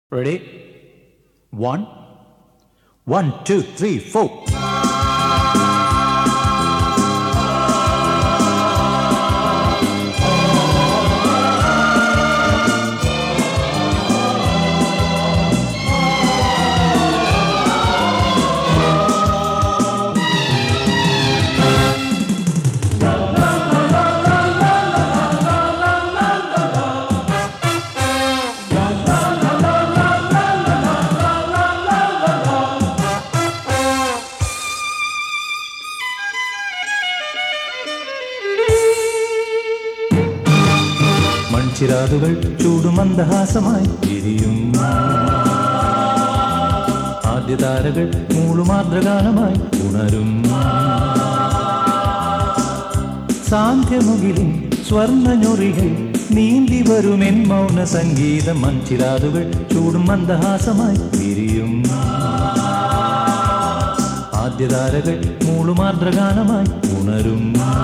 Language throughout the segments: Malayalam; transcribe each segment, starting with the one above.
Ready? One, one, two, three, four. മൺചിരാതുകൾ ചൂടുമന്ദഹാസമായി തിരിയും ആദ്യതാരകൾ മൂളുമാർദ്രഗാനമായി ഉണരും സാന്ധ്യമുകിലും സ്വർണ്ണഞ്ഞൊറികൾ നീന്തി വരുമെൻ മൗന സംഗീതം മൺചിരാതുകൾ ചൂടും മന്ദഹാസമായി തിരിയും ആദ്യതാരകൾ മൂളുമാർദ്രഗാനമായി ഉണരും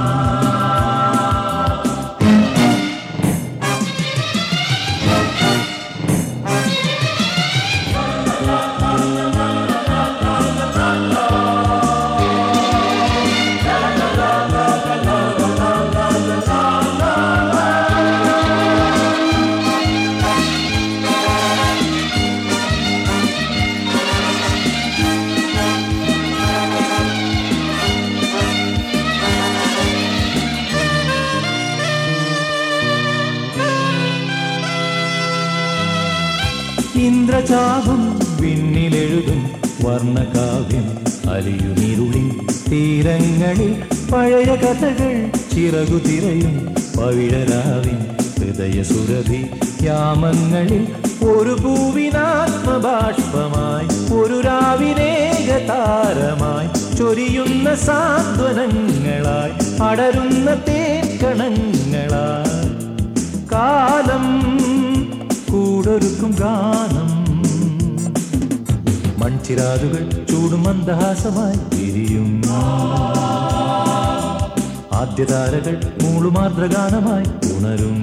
ഇന്ദ്രചാപം വിണ്ണിലെഴുതും വർണ്ണകാവ്യം അലിയുനിരുളി തീരങ്ങളിൽ പഴയ കഥകൾ ചിറകു തിരയും പവിഴരാവിൻ ഹൃദയസുരഭി യാമങ്ങളിൽ ഒരു പൂവിനാത്മബാഷ്പമായി ഒരു രാവിനേകതാരമായി ചൊരിയുന്ന സാന്ത്വനങ്ങളായി അടരുന്ന തേക്കണങ്ങളായി കാലം കൂടൊരുക്കും ഗാനം മൺചിരാതുകൾ ചൂടും മന്ദഹാസമായി തിരിയും ആദ്യതാരകൾ മൂളുമാർദ്രഗാനമായി ഉണരും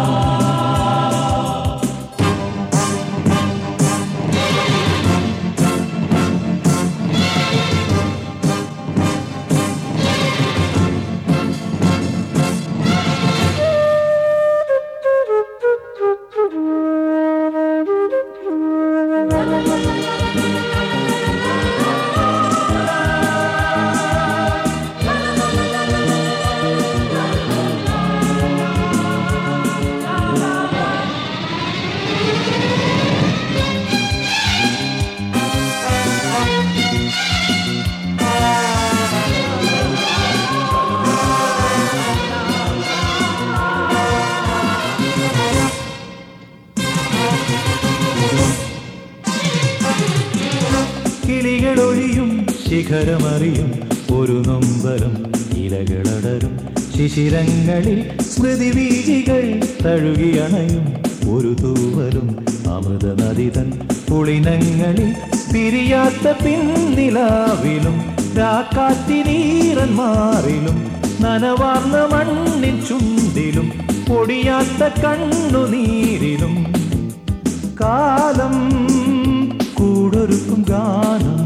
കിളികളൊഴിയും ശിഖരമറിയും ഒരു നൊമ്പരം ഇലകളടരും ശിശിരങ്ങളിൽ സ്മൃതിവീഴികൾ തഴുകിയണയും ഒരു തൂവലും അമൃത നദിതൻ പുളിനങ്ങളിൽ പിരിയാത്ത പിന്നിലാവിലും രാക്കാത്തിനീറന്മാറിലും നനവാർന്ന മണ്ണിൻ ചുണ്ടിലും പൊടിയാത്ത കണ്ണുനീരിലും കാലം കൂടൊരുക്കും ഗാനം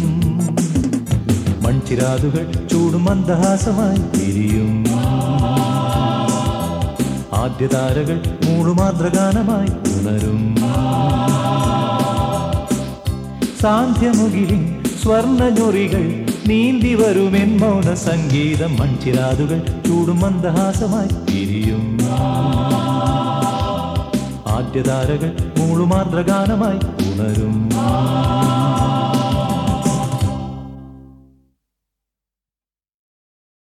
മൺചിരാതുകൾ ചൂടും മന്ദഹാസമായി തിരിയും ആദ്യതാരകൾ മൂളുമാർദ്രഗാനമായി ഉണരും സാന്ധ്യമുകിലിൻ സ്വർണ്ണഞ്ഞൊറികൾ നീന്തി വരുമെൻ മൗന സംഗീതം മൺചിരാതുകൾ ചൂടും മന്ദഹാസമായി തിരിയും ആദ്യതാരകൾ മൂളുമാർദ്രഗാനമായി ഉണരും